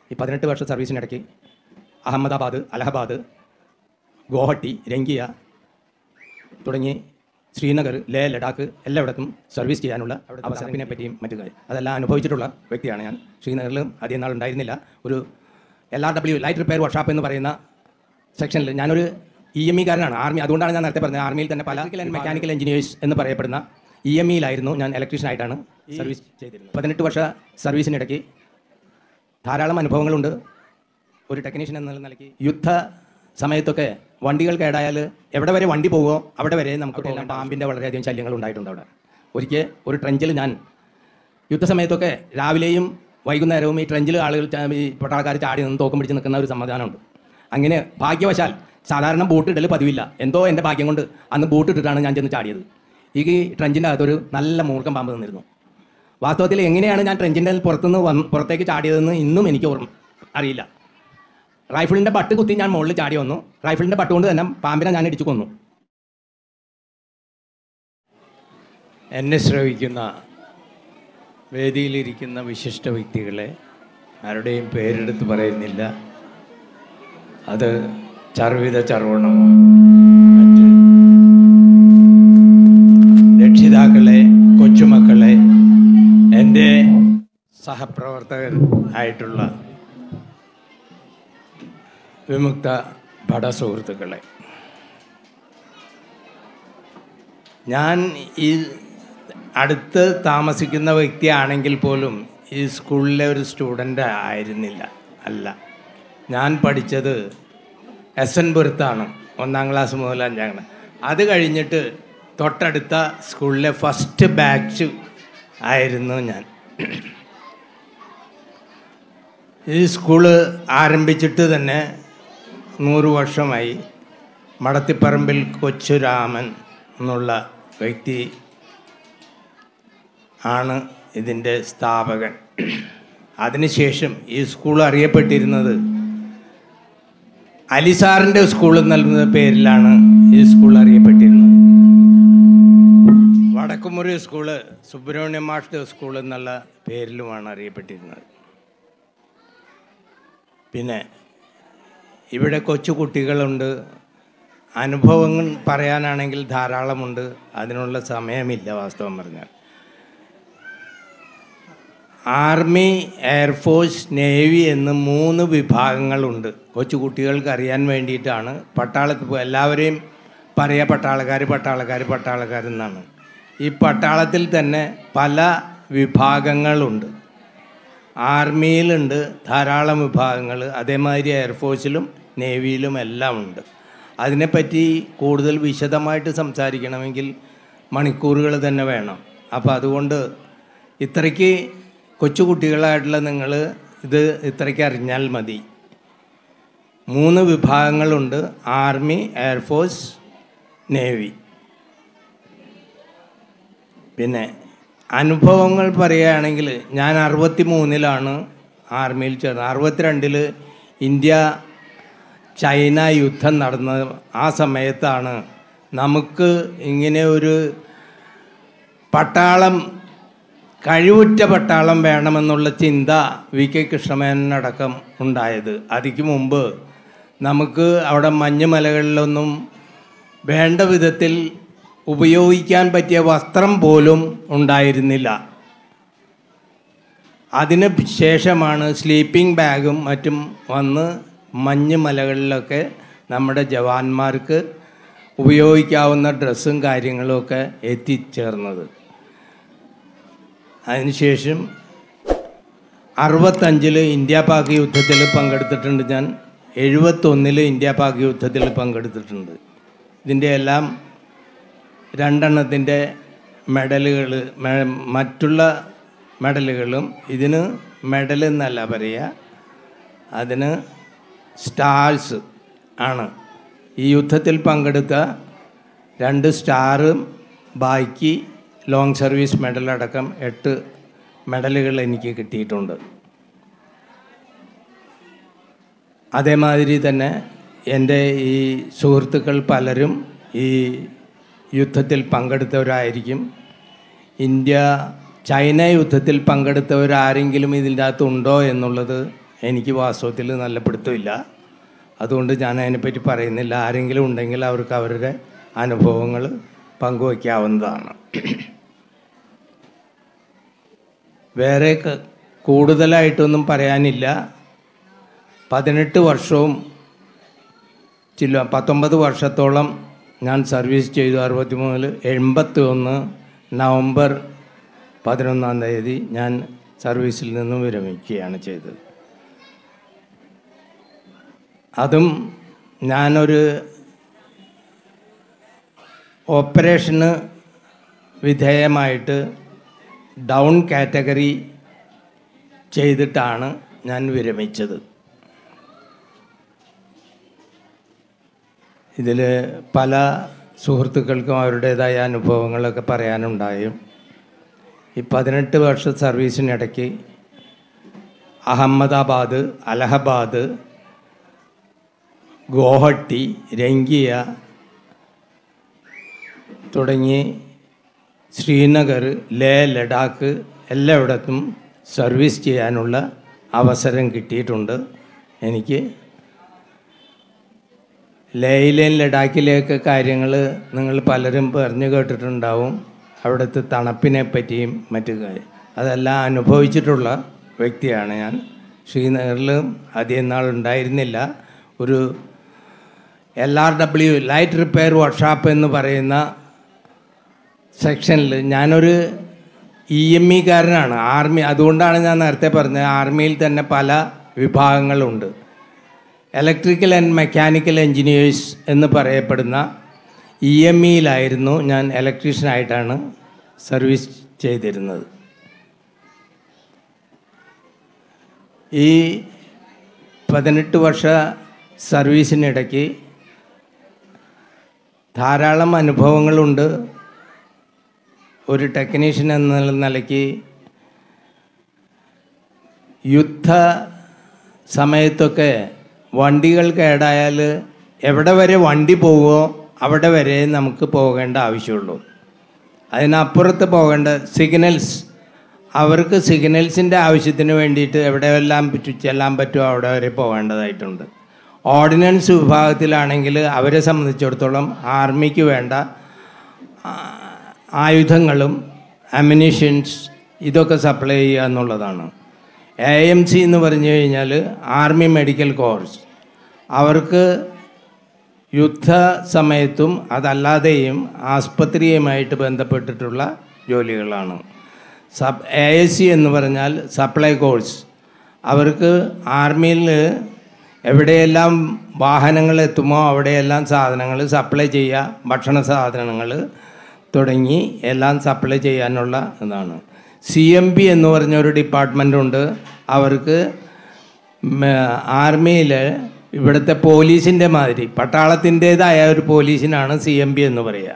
ഈ പതിനെട്ട് വർഷ സർവീസിനിടയ്ക്ക് അഹമ്മദാബാദ് അലഹബാദ് ഗോഹട്ടി രംഗിയ തുടങ്ങി ശ്രീനഗർ ലേ ലഡാക്ക് എല്ലായിടത്തും സർവീസ് ചെയ്യാനുള്ള അവസരത്തിനെ പറ്റിയും മറ്റു കാര്യം അതെല്ലാം അനുഭവിച്ചിട്ടുള്ള വ്യക്തിയാണ് ഞാൻ ശ്രീനഗറിലും അധികം നാൾ ഉണ്ടായിരുന്നില്ല ഒരു L R W light repair workshop എന്ന് പറയുന്ന സെക്ഷനിൽ ഞാനൊരു ഇ എം ഇക്കാരനാണ് ആർമി അതുകൊണ്ടാണ് ഞാൻ നേരത്തെ പറഞ്ഞത് ആർമിയിൽ തന്നെ പല ആൻഡ് മെക്കാനിക്കൽ എഞ്ചിനീയേഴ്സ് എന്ന് പറയപ്പെടുന്ന ഇ എം ഇയിലായിരുന്നു ഞാൻ ഇലക്ട്രീഷ്യനായിട്ടാണ് സർവീസ് ചെയ്തിരുന്നത് പതിനെട്ട് വർഷ സർവീസിനിടയ്ക്ക് ധാരാളം അനുഭവങ്ങളുണ്ട് ഒരു ടെക്നീഷ്യൻ എന്ന നിലയ്ക്ക് യുദ്ധ സമയത്തൊക്കെ വണ്ടികൾ കേടായാൽ എവിടെ വരെ വണ്ടി പോകുമോ അവിടെ വരെ നമുക്ക് എല്ലാം പാമ്പിൻ്റെ വളരെയധികം ശല്യങ്ങൾ ഉണ്ടായിട്ടുണ്ട് അവിടെ ഒരിക്കൽ ഒരു ട്രെഞ്ചിൽ ഞാൻ യുദ്ധസമയത്തൊക്കെ രാവിലെയും വൈകുന്നേരവും ഈ ട്രെഞ്ചിൽ ആളുകൾ ചാ- ഈ പട്ടാളക്കാർ ചാടി നിന്ന് തോക്കം പിടിച്ച് നിൽക്കുന്ന ഒരു സംവിധാനമുണ്ട് അങ്ങനെ ഭാഗ്യവശാൽ സാധാരണ ബൂട്ട് ഇടൽ പതിവില്ല എന്തോ എൻ്റെ ഭാഗ്യം കൊണ്ട് അന്ന് ബൂട്ട് ഇട്ടിട്ടാണ് ഞാൻ ചെന്ന് ചാടിയത് ഈ ട്രെഞ്ചിൻ്റെ അകത്തൊരു നല്ല മൂർഖം പാമ്പ് നിന്നിരുന്നു വാസ്തവത്തിൽ എങ്ങനെയാണ് ഞാൻ ട്രെഞ്ചിൻ്റെ പുറത്തുനിന്ന് വന്ന് പുറത്തേക്ക് ചാടിയതെന്ന് ഇന്നും എനിക്ക് ഓർമ്മ അറിയില്ല റൈഫിളിൻ്റെ ബട്ട് കുത്തി ഞാൻ മുകളിൽ ചാടി വന്നു റൈഫിളിൻ്റെ ബട്ട് കൊണ്ട് തന്നെ പാമ്പിനെ ഞാൻ ഇടിച്ചു കൊന്നു എന്നെ ശ്രവിക്കുന്ന വേദിയിലിരിക്കുന്ന വിശിഷ്ട വ്യക്തികളെ ആരുടെയും പേരെടുത്ത് പറയുന്നില്ല അത് ചർവിത ചർവണമോ മറ്റ് രക്ഷിതാക്കളെ കൊച്ചുമക്കളെ എൻ്റെ സഹപ്രവർത്തകർ ആയിട്ടുള്ള വിമുക്ത ഭടസുഹൃത്തുക്കളെ ഞാൻ ഈ അടുത്ത് താമസിക്കുന്ന വ്യക്തിയാണെങ്കിൽ പോലും ഈ സ്കൂളിലെ ഒരു സ്റ്റുഡൻ്റ് ആയിരുന്നില്ല അല്ല ഞാൻ പഠിച്ചത് എസ് എൻ പുരത്താണ് ഒന്നാം ക്ലാസ് മുതൽ അഞ്ചാം ക്ലാസ് അത് കഴിഞ്ഞിട്ട് തൊട്ടടുത്ത സ്കൂളിലെ ഫസ്റ്റ് ബാച്ച് ആയിരുന്നു ഞാൻ ഈ സ്കൂള് ആരംഭിച്ചിട്ട് തന്നെ നൂറ് വർഷമായി മടത്തിപ്പറമ്പിൽ കൊച്ചുരാമൻ എന്നുള്ള വ്യക്തി ആണ് ഇതിൻ്റെ സ്ഥാപകൻ അതിനുശേഷം ഈ സ്കൂൾ അറിയപ്പെട്ടിരുന്നത് അലിസാറിൻ്റെ സ്കൂൾ എന്ന പേരിലാണ് ഈ സ്കൂൾ അറിയപ്പെട്ടിരുന്നത് വടക്കുമുറി സ്കൂള് സുബ്രഹ്മണ്യ മാഷ്ട സ്കൂൾ എന്നുള്ള പേരിലുമാണ് അറിയപ്പെട്ടിരുന്നത് പിന്നെ ഇവിടെ കൊച്ചു കുട്ടികളുണ്ട് അനുഭവങ്ങൾ പറയാനാണെങ്കിൽ ധാരാളമുണ്ട് അതിനുള്ള സമയമില്ല വാസ്തവം പറഞ്ഞാൽ ആർമി എയർഫോഴ്സ് നേവി എന്ന് മൂന്ന് വിഭാഗങ്ങളുണ്ട് കൊച്ചു കുട്ടികൾക്ക് അറിയാൻ വേണ്ടിയിട്ടാണ് പട്ടാളത്തിൽ പോ- എല്ലാവരെയും പറയാ പട്ടാളക്കാർ പട്ടാളക്കാർ പട്ടാളക്കാരെന്നാണ് ഈ പട്ടാളത്തിൽ തന്നെ പല വിഭാഗങ്ങളുണ്ട് ആർമിയിലുണ്ട് ധാരാളം വിഭാഗങ്ങൾ അതേമാതിരി എയർഫോഴ്സിലും നേവിയിലും എല്ലാം ഉണ്ട് അതിനെപ്പറ്റി കൂടുതൽ വിശദമായിട്ട് സംസാരിക്കണമെങ്കിൽ മണിക്കൂറുകൾ തന്നെ വേണം അപ്പോൾ അതുകൊണ്ട് ഇത്രയ്ക്ക് കൊച്ചു കുട്ടികളായിട്ടുള്ള നിങ്ങൾ ഇത് ഇത്രയ്ക്ക് അറിഞ്ഞാൽ മതി മൂന്ന് വിഭാഗങ്ങളുണ്ട് ആർമി എയർഫോഴ്സ് നേവി പിന്നെ അനുഭവങ്ങൾ പറയുകയാണെങ്കിൽ ഞാൻ അറുപത്തി മൂന്നിലാണ് ആർമിയിൽ ചേർന്നത് അറുപത്തിരണ്ടിൽ ഇന്ത്യ ചൈന യുദ്ധം നടന്ന ആ സമയത്താണ് നമുക്ക് ഇങ്ങനെ ഒരു പട്ടാളം കഴിവുറ്റ പട്ടാളം വേണമെന്നുള്ള ചിന്ത വി കെ കൃഷ്ണമേനടക്കം ഉണ്ടായത് അതിക്ക് മുമ്പ് നമുക്ക് അവിടെ മഞ്ഞുമലകളിലൊന്നും വേണ്ട വിധത്തിൽ ഉപയോഗിക്കാൻ പറ്റിയ വസ്ത്രം പോലും ഉണ്ടായിരുന്നില്ല അതിന് ശേഷമാണ് സ്ലീപ്പിംഗ് ബാഗും മറ്റും വന്ന് മഞ്ഞ് മലകളിലൊക്കെ നമ്മുടെ ജവാന്മാർക്ക് ഉപയോഗിക്കാവുന്ന ഡ്രസ്സും കാര്യങ്ങളുമൊക്കെ എത്തിച്ചേർന്നത് അതിനുശേഷം അറുപത്തഞ്ചിൽ ഇന്ത്യ പാക് യുദ്ധത്തിൽ പങ്കെടുത്തിട്ടുണ്ട് ഞാൻ എഴുപത്തൊന്നിൽ ഇന്ത്യ പാക് യുദ്ധത്തിൽ പങ്കെടുത്തിട്ടുണ്ട് ഇതിൻ്റെ എല്ലാം രണ്ടെണ്ണത്തിൻ്റെ മെഡലുകൾ മറ്റുള്ള മെഡലുകളും ഇതിന് മെഡൽ എന്നല്ല പറയുക അതിന് സ്റ്റാർസ് ആണ് ഈ യുദ്ധത്തിൽ പങ്കെടുത്ത രണ്ട് സ്റ്റാറും ബാക്കി ലോങ് സർവീസ് മെഡൽ അടക്കം എട്ട് മെഡലുകൾ എനിക്ക് കിട്ടിയിട്ടുണ്ട് അതേമാതിരി തന്നെ എൻ്റെ ഈ സുഹൃത്തുക്കൾ പലരും ഈ യുദ്ധത്തിൽ പങ്കെടുത്തവരായിരിക്കും ഇന്ത്യ ചൈന യുദ്ധത്തിൽ പങ്കെടുത്തവരാരെങ്കിലും ഇതിൻ്റെ അകത്തുണ്ടോ എന്നുള്ളത് എനിക്ക് വാസ്തവത്തിൽ നല്ല പിടുത്തമില്ല അതുകൊണ്ട് ഞാൻ അതിനെപ്പറ്റി പറയുന്നില്ല ആരെങ്കിലും ഉണ്ടെങ്കിൽ അവർക്ക് അവരുടെ അനുഭവങ്ങൾ പങ്കുവയ്ക്കാവുന്നതാണ് വേറെ ക- കൂടുതലായിട്ടൊന്നും പറയാനില്ല പതിനെട്ട് വർഷവും ചില പത്തൊമ്പത് വർഷത്തോളം ഞാൻ സർവീസ് ചെയ്തു അറുപത്തി മൂന്നിൽ എൺപത്തി ഒന്ന് നവംബർ പതിനൊന്നാം തീയതി ഞാൻ സർവീസിൽ നിന്നും വിരമിക്കുകയാണ് ചെയ്തത് അതും ഞാനൊരു ഓപ്പറേഷന് വിധേയമായിട്ട് ഡൗൺ കാറ്റഗറി ചെയ്തിട്ടാണ് ഞാൻ വിരമിച്ചത് ഇതിൽ പല സുഹൃത്തുക്കൾക്കും അവരുടേതായ അനുഭവങ്ങളൊക്കെ പറയാനുണ്ടായും ഈ പതിനെട്ട് വർഷ സർവീസിനിടയ്ക്ക് അഹമ്മദാബാദ് അലഹബാദ് ഗോഹട്ടി രംഗിയ തുടങ്ങി ശ്രീനഗർ ലേ ലഡാക്ക് എല്ലായിടത്തും സർവീസ് ചെയ്യാനുള്ള അവസരം കിട്ടിയിട്ടുണ്ട് എനിക്ക് ലേയിലെയും ലഡാക്കിലെയൊക്കെ കാര്യങ്ങൾ നിങ്ങൾ പലരും പറഞ്ഞു കേട്ടിട്ടുണ്ടാവും അവിടുത്തെ തണുപ്പിനെ പറ്റിയും മറ്റു കാര്യം അതെല്ലാം അനുഭവിച്ചിട്ടുള്ള വ്യക്തിയാണ് ഞാൻ ശ്രീനഗറിലും അധികം നാൾ ഉണ്ടായിരുന്നില്ല ഒരു L R W light repair workshop എന്ന് പറയുന്ന സെക്ഷനിൽ ഞാനൊരു ഇ എം ഇക്കാരനാണ് ആർമി അതുകൊണ്ടാണ് ഞാൻ നേരത്തെ പറഞ്ഞത് ആർമിയിൽ തന്നെ പല വിഭാഗങ്ങളുണ്ട് ഇലക്ട്രിക്കൽ ആൻഡ് മെക്കാനിക്കൽ എൻജിനീയേഴ്സ് എന്ന് പറയപ്പെടുന്ന ഇ എം ഇയിലായിരുന്നു ഞാൻ ഇലക്ട്രീഷ്യനായിട്ടാണ് സർവീസ് ചെയ്തിരുന്നത് ഈ പതിനെട്ട് വർഷ സർവീസിനിടയ്ക്ക് ധാരാളം അനുഭവങ്ങളുണ്ട് ഒരു ടെക്നീഷ്യൻ എന്ന നിലയ്ക്ക് യുദ്ധ സമയത്തൊക്കെ വണ്ടികൾ കേടായാൽ എവിടെ വരെ വണ്ടി പോകുമോ അവിടെ വരെ നമുക്ക് പോകേണ്ട ആവശ്യമുള്ളൂ അതിനപ്പുറത്ത് പോകേണ്ട സിഗ്നൽസ് അവർക്ക് സിഗ്നൽസിൻ്റെ ആവശ്യത്തിന് വേണ്ടിയിട്ട് എവിടെയെല്ലാം പറ്റു ചെല്ലാൻ പറ്റുമോ അവിടെ വരെ പോകേണ്ടതായിട്ടുണ്ട് ഓർഡിനൻസ് വിഭാഗത്തിലാണെങ്കിൽ അവരെ സംബന്ധിച്ചിടത്തോളം ആർമിക്ക് വേണ്ട ആ, ആയുധങ്ങളും അമ്യൂണിഷൻസ് ഇതൊക്കെ സപ്ലൈ ചെയ്യുക എന്നുള്ളതാണ് എ എം സി എന്ന് പറഞ്ഞു കഴിഞ്ഞാൽ ആർമി മെഡിക്കൽ കോഴ്സ് അവർക്ക് യുദ്ധ സമയത്തും അതല്ലാതെയും ആസ്പത്രിയുമായിട്ട് ബന്ധപ്പെട്ടിട്ടുള്ള ജോലികളാണ് സബ് എ എസ് സി എന്ന് പറഞ്ഞാൽ സപ്ലൈ കോഴ്സ് അവർക്ക് ആർമിയിൽ എവിടെയെല്ലാം വാഹനങ്ങൾ എത്തുമോ അവിടെയെല്ലാം സാധനങ്ങൾ സപ്ലൈ ചെയ്യുക ഭക്ഷണ സാധനങ്ങൾ തുടങ്ങി എല്ലാം സപ്ലൈ ചെയ്യാനുള്ള ഇതാണ് സി എം പി എന്ന് പറഞ്ഞൊരു ഡിപ്പാർട്ട്മെൻ്റ് ഉണ്ട് അവർക്ക് ആർമിയിൽ ഇവിടുത്തെ പോലീസിൻ്റെ മാതിരി പട്ടാളത്തിൻ്റേതായ ഒരു പോലീസിനാണ് സി എം പി എന്ന് പറയുക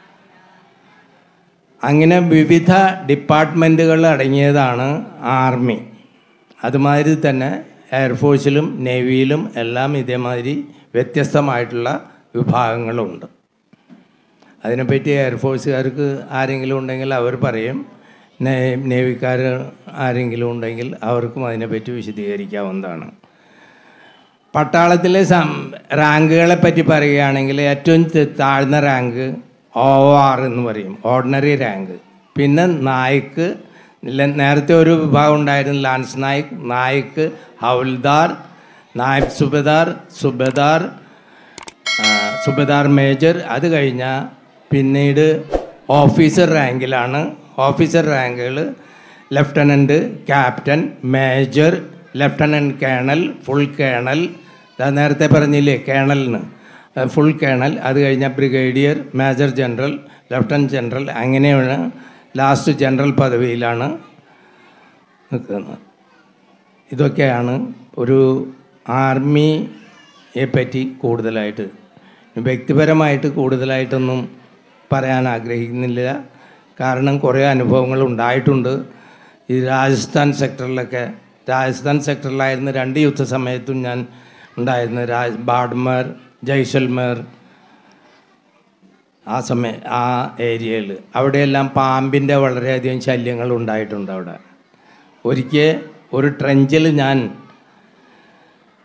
അങ്ങനെ വിവിധ ഡിപ്പാർട്ട്മെൻറ്റുകൾ അടങ്ങിയതാണ് ആർമി അതുമാതിരി തന്നെ എയർഫോഴ്സിലും നേവിയിലും എല്ലാം ഇതേമാതിരി വ്യത്യസ്തമായിട്ടുള്ള വിഭാഗങ്ങളുണ്ട് അതിനെപ്പറ്റി എയർഫോഴ്സുകാർക്ക് ആരെങ്കിലും ഉണ്ടെങ്കിൽ അവർ പറയും നേ- നേവിക്കാർ ആരെങ്കിലും ഉണ്ടെങ്കിൽ അവർക്കും അതിനെപ്പറ്റി വിശദീകരിക്കാവുന്നതാണ് പട്ടാളത്തിലെ സം റാങ്കുകളെ പറ്റി പറയുകയാണെങ്കിൽ ഏറ്റവും ത- താഴ്ന്ന റാങ്ക് ഒ ആർ എന്ന് പറയും ഓർഡിനറി റാങ്ക് പിന്നെ നായിക്ക് ല- നേരത്തെ ഒരു വിഭാഗം ഉണ്ടായിരുന്നു ലാൻസ് നായിക് നായിക്ക് ഹൗൽദാർ നായബ് സുബദാർ സുബദാർ ആ, സുബദാർ മേജർ അത് കഴിഞ്ഞാൽ പിന്നീട് ഓഫീസർ റാങ്കിലാണ് ഓഫീസർ റാങ്കുകൾ lieutenant captain major lieutenant colonel full colonel ദാ നേരത്തെ പറഞ്ഞില്ലേ കേണലിന് ഫുൾ കേണൽ അത് കഴിഞ്ഞാൽ brigadier major general lieutenant general അങ്ങനെയാണ് ലാസ്റ്റ് ജനറൽ പദവിയിലാണ് നിൽക്കുന്നത് ഇതൊക്കെയാണ് ഒരു ആർമിയെ പറ്റി കൂടുതലായിട്ട് വ്യക്തിപരമായിട്ട് കൂടുതലായിട്ടൊന്നും പറയാൻ ആഗ്രഹിക്കുന്നില്ല കാരണം കുറേ അനുഭവങ്ങൾ ഉണ്ടായിട്ടുണ്ട് ഈ രാജസ്ഥാൻ സെക്ടറിലൊക്കെ രാജസ്ഥാൻ സെക്ടറിലായിരുന്ന രണ്ട് യുദ്ധ സമയത്തും ഞാൻ ഉണ്ടായിരുന്നു രാജ് ബാഡ്മർ ജയ്സൽമേർ ആ സമയ ആ ഏരിയയിൽ അവിടെയെല്ലാം പാമ്പിൻ്റെ വളരെയധികം ശല്യങ്ങൾ ഉണ്ടായിട്ടുണ്ട് അവിടെ ഒരിക്കൽ ഒരു ട്രെഞ്ചിൽ ഞാൻ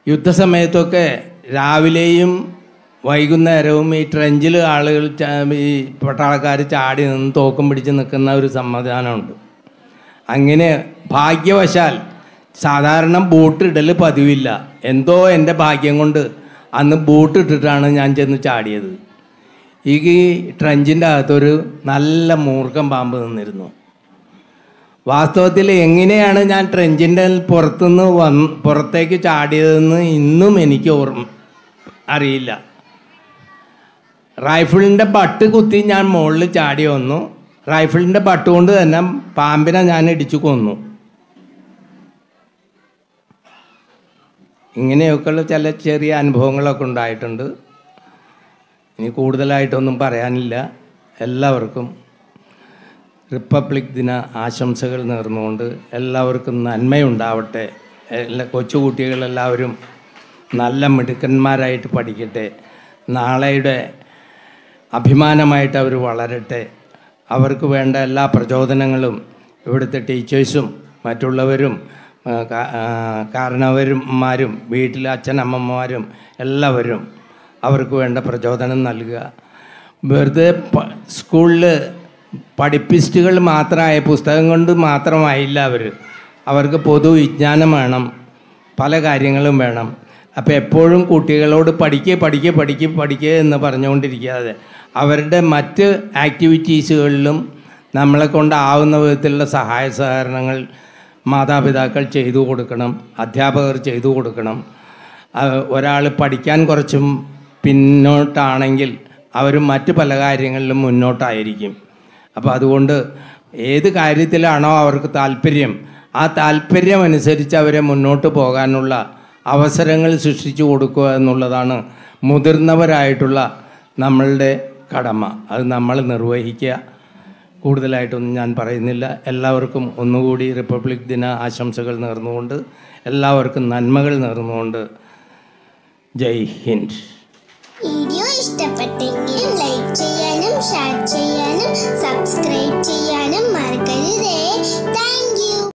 യുദ്ധസമയത്തൊക്കെ രാവിലെയും വൈകുന്നേരവും ഈ ട്രെഞ്ചിൽ ആളുകൾ ചാ- ഈ പട്ടാളക്കാർ ചാടി നിന്ന് തോക്കും പിടിച്ച് നിൽക്കുന്ന ഒരു സംവിധാനമുണ്ട് അങ്ങനെ ഭാഗ്യവശാൽ സാധാരണ ബൂട്ട് ഇടൽ പതിവില്ല എന്തോ എൻ്റെ ഭാഗ്യം കൊണ്ട് അന്ന് ബൂട്ട് ഇട്ടിട്ടാണ് ഞാൻ ചെന്ന് ചാടിയത് ഈ ട്രഞ്ചിൻ്റെ അകത്തൊരു നല്ല മൂർഖം പാമ്പ് നിന്നിരുന്നു വാസ്തവത്തിൽ എങ്ങനെയാണ് ഞാൻ ട്രെഞ്ചിൻ്റെ പുറത്തുനിന്ന് വന്ന് പുറത്തേക്ക് ചാടിയതെന്ന് ഇന്നും എനിക്ക് ഓർമ്മ അറിയില്ല റൈഫിളിൻ്റെ ബട്ട് കുത്തി ഞാൻ മുകളിൽ ചാടി വന്നു റൈഫിളിൻ്റെ ബട്ട് കൊണ്ട് തന്നെ പാമ്പിനെ ഞാൻ ഇടിച്ചു കൊന്നു ഇങ്ങനെയൊക്കെയുള്ള ചില ചെറിയ അനുഭവങ്ങളൊക്കെ ഉണ്ടായിട്ടുണ്ട് ഇനി കൂടുതലായിട്ടൊന്നും പറയാനില്ല എല്ലാവർക്കും റിപ്പബ്ലിക് ദിന ആശംസകൾ നേർന്നുകൊണ്ട് എല്ലാവർക്കും നന്മയുണ്ടാവട്ടെ എല്ലാ കൊച്ചുകുട്ടികളെല്ലാവരും നല്ല മിടുക്കന്മാരായിട്ട് പഠിക്കട്ടെ നാളെയുടെ അഭിമാനമായിട്ട് അവർ വളരട്ടെ അവർക്ക് വേണ്ട എല്ലാ പ്രചോദനങ്ങളും ഇവിടുത്തെ ടീച്ചേഴ്സും മറ്റുള്ളവരും ആ, കാ- ആ, കാരണവന്മാരും വീട്ടിലെ അച്ഛനമ്മമാരും എല്ലാവരും അവർക്ക് വേണ്ട പ്രചോദനം നൽകുക വെറുതെ പ- സ്കൂളിൽ പഠിപ്പിസ്റ്റുകൾ മാത്രമായ പുസ്തകം കൊണ്ട് മാത്രമായില്ല അവർ അവർക്ക് പൊതുവിജ്ഞാനം വേണം പല കാര്യങ്ങളും വേണം അപ്പോൾ എപ്പോഴും കുട്ടികളോട് പഠിക്കുക പഠിക്കുക പഠിക്കുക പഠിക്കുക എന്ന് പറഞ്ഞുകൊണ്ടിരിക്കാതെ അവരുടെ മറ്റ് ആക്ടിവിറ്റീസുകളിലും നമ്മളെ കൊണ്ടാവുന്ന വിധത്തിലുള്ള സഹായ സഹകരണങ്ങൾ മാതാപിതാക്കൾ ചെയ്തു കൊടുക്കണം അധ്യാപകർ ചെയ്തു കൊടുക്കണം ഒരാൾ പഠിക്കാൻ കുറച്ചും പിന്നോട്ടാണെങ്കിൽ അവർ മറ്റ് പല കാര്യങ്ങളിലും മുന്നോട്ടായിരിക്കും അപ്പോൾ അതുകൊണ്ട് ഏത് കാര്യത്തിലാണോ അവർക്ക് താല്പര്യം ആ താല്പര്യം അനുസരിച്ച് അവരെ മുന്നോട്ട് പോകാനുള്ള അവസരങ്ങൾ സൃഷ്ടിച്ചു കൊടുക്കുക എന്നുള്ളതാണ് മുതിർന്നവരായിട്ടുള്ള നമ്മളുടെ കടമ അത് നമ്മൾ നിർവഹിക്കുക കൂടുതലായിട്ടൊന്നും ഞാൻ പറയുന്നില്ല എല്ലാവർക്കും ഒന്നുകൂടി റിപ്പബ്ലിക് ദിന ആശംസകൾ നേർന്നുകൊണ്ട് എല്ലാവർക്കും നന്മകൾ നേർന്നുകൊണ്ട് ജയ് ഹിന്ദ് വീഡിയോ ഇഷ്ടപ്പെട്ടെങ്കിൽ